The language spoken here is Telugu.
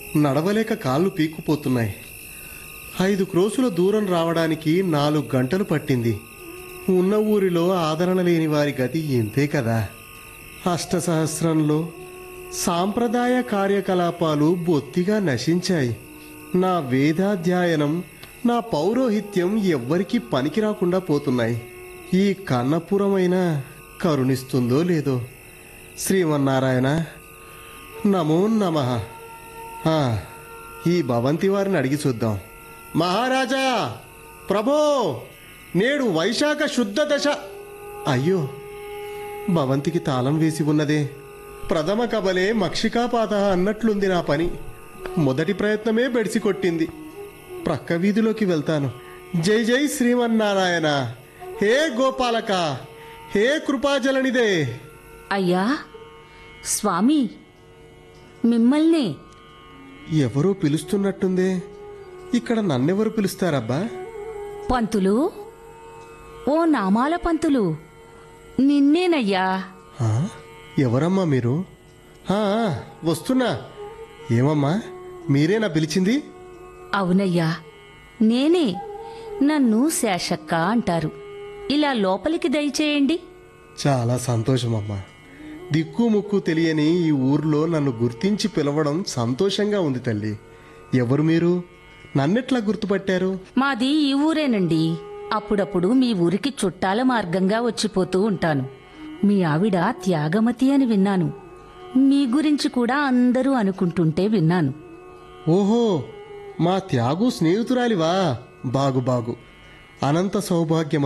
నడవలేక కాళ్ళు పీక్కుపోతున్నాయి ఐదు క్రోసుల దూరం రావడానికి నాలుగు గంటలు పట్టింది ఉన్న ఊరిలో ఆదరణ లేని వారి గతి ఇంతే కదా అష్టసహస్రంలో సాంప్రదాయ కార్యకలాపాలు బొత్తిగా నశించాయి నా వేదాధ్యయనం నా పౌరోహిత్యం ఎవ్వరికీ పనికి రాకుండా పోతున్నాయి ఈ కన్నపురమైన కరుణిస్తుందో లేదో శ్రీమన్నారాయణ నమో నమ ఈ భవంతి వారిని అడిగి చూద్దాం మహారాజా ప్రభో నేడు వైశాఖ శుద్ధ దశ అయ్యో భవంతికి తాళం వేసి ఉన్నదే ప్రథమ కబలే మక్షికాపాత అన్నట్లుంది నా పని మొదటి ప్రయత్నమే బెడిసి కొట్టింది ప్రక్క వీధిలోకి వెళ్తాను జై జై శ్రీమన్నారాయణ హే గోపాలక హే కృపాజలనిదే అయ్యా స్వామి మిమ్మల్నే ఎవరో పిలుస్తున్నట్టుందే ఇక్కడ నన్నెవరు పిలుస్తారబ్బా పంతులు ఓ నామాల పంతులు నిన్నేనయ్యా ఆ? ఎవరమ్మా మీరు ఆ, వస్తున్నా ఏమమ్మా మీరేనా పిలిచింది అవునయ్యా నేనే నన్ను శేషక్క అంటారు ఇలా లోపలికి దయచేయండి చాలా సంతోషమమ్మా దిక్కు ముక్కు తెలియని ఈ ఊర్లో నన్ను గుర్తించి పిలవడం సంతోషంగా ఉంది తల్లి ఎవరు మీరు నన్నెట్లా గుర్తుపట్టారు మాది ఈ ఊరేనండి అప్పుడప్పుడు మీ ఊరికి చుట్టాల మార్గంగా వచ్చిపోతూ ఉంటాను మీ ఆవిడ త్యాగమతి అని విన్నాను మీ గురించి కూడా అందరూ అనుకుంటుంటే విన్నాను ఓహో మా త్యాగు స్నేహితురాలివా బాగు బాగు అనంత సౌభాగ్యం